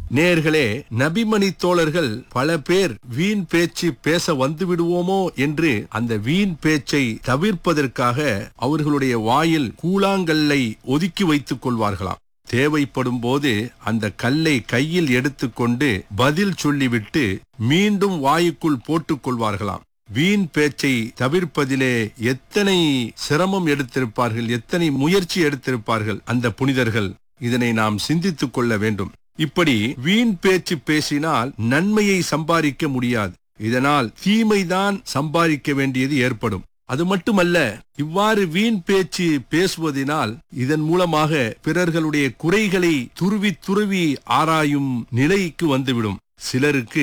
நேர்களே நபிமணி தோழர்கள் பல பேர் வீண் பேச்சு பேச வந்து விடுவோமோ என்று அந்த வீண் பேச்சை தவிர்ப்பதற்காக அவர்களுடைய வாயில் கூழாங்கல்லை ஒதுக்கி வைத்துக் கொள்வார்களாம் தேவைப்படும் போது அந்த கல்லை கையில் எடுத்துக்கொண்டு பதில் சொல்லிவிட்டு மீண்டும் வாயுக்குள் போட்டுக் கொள்வார்களாம் வீண் பேச்சை தவிர்ப்பதிலே எத்தனை சிரமம் எடுத்திருப்பார்கள் எத்தனை முயற்சி எடுத்திருப்பார்கள் அந்த புனிதர்கள் இதனை நாம் சிந்தித்துக் கொள்ள வேண்டும் இப்படி வீண் பேச்சு பேசினால் நன்மையை சம்பாதிக்க முடியாது இதனால் தீமைதான் சம்பாதிக்க வேண்டியது ஏற்படும் அது மட்டுமல்ல இவ்வாறு வீண் பேச்சு பேசுவதினால் இதன் மூலமாக பிறர்களுடைய குறைகளை துருவி துருவி ஆராயும் நிலைக்கு வந்துவிடும் சிலருக்கு